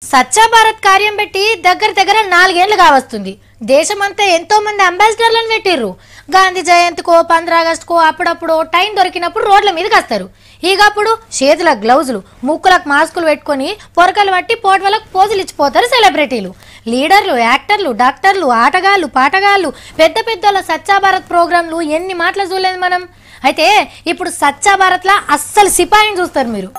సచ్చా భారత్ కార్యం పెట్టి దగ్గర దగ్గర నాలుగేళ్లు కావస్తుంది దేశమంతా ఎంతో మంది అంబాసిడర్లను పెట్టిర్రు గాంధీ జయంతికో పంద్రా ఆగస్టుకో అప్పుడప్పుడు టైం దొరికినప్పుడు రోడ్ల మీదకి వస్తారు ఇకప్పుడు చేతులకు గ్లౌజులు ముక్కులకు మాస్కులు పెట్టుకొని పొరకలు పట్టి పోటవలకు పోజులు ఇచ్చిపోతారు సెలబ్రిటీలు లీడర్లు యాక్టర్లు డాక్టర్లు ఆటగాళ్ళు పాటగాళ్ళు పెద్ద పెద్దల సచ్చా భారత్ ప్రోగ్రాంలు ఎన్ని మాటలు చూడలేదు మనం అయితే ఇప్పుడు సచ్చా భారత్లా అస్సలు సిపాయిని చూస్తారు మీరు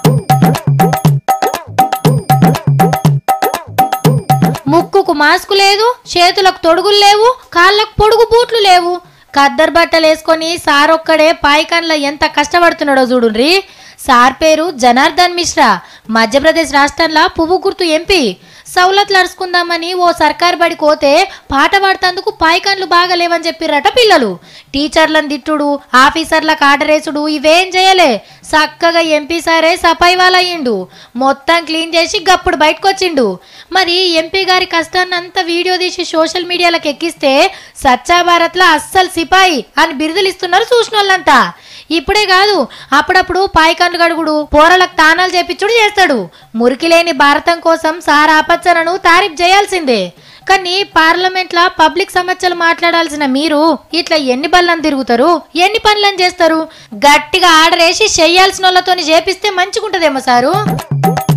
ముక్కుకు మాస్క్ లేదు చేతులకు తొడుగులు లేవు కాళ్ళకు పొడుగు బూట్లు లేవు ఖద్దరు బట్టలు వేసుకొని సార్ ఒక్కడే పాయికాన్లో ఎంత కష్టపడుతున్నాడో చూడుండ్రి సార్ పేరు జనార్దన్ మిశ్రా మధ్యప్రదేశ్ రాష్ట్రంలో పువ్వు గుర్తు ఎంపీ సౌలత్లు అరుచుకుందామని ఓ సర్కార్ బడి కోతే పాట పాడుతందుకు పాయికాన్లు బాగా లేవని చెప్పిర్రట పిల్లలు టీచర్లను తిట్టుడు ఆఫీసర్లకు ఆర్డర్ వేసుడు ఇవేం చేయలే చక్కగా ఎంపీ సారే సఫాయి వాళ్ళయ్యిండు మొత్తం క్లీన్ చేసి గప్పుడు బయటకు వచ్చిండు మరి ఎంపీ గారి కష్టాన్ని అంతా వీడియో తీసి సోషల్ మీడియాలకు ఎక్కిస్తే సచ్చా భారత్లో అస్సలు సిపాయి అని బిరుదులు ఇస్తున్నారు చూసిన వాళ్ళంతా ఇప్పుడే కాదు అప్పుడప్పుడు పాయికాన్లు గడుగుడు పోరలకు తానాలు చేపించుడు చేస్తాడు మురికి లేని భారతం కోసం సార్ ఆపచ్చలను తారీఫ్ చేయాల్సిందే కానీ పార్లమెంట్లో పబ్లిక్ సమస్యలు మాట్లాడాల్సిన మీరు ఇట్లా ఎన్ని బళ్ళని తిరుగుతారు ఎన్ని పనులను చేస్తారు గట్టిగా ఆర్డర్ వేసి చేయాల్సిన వాళ్ళతోని చేపిస్తే మంచిగుంటదేమో సారు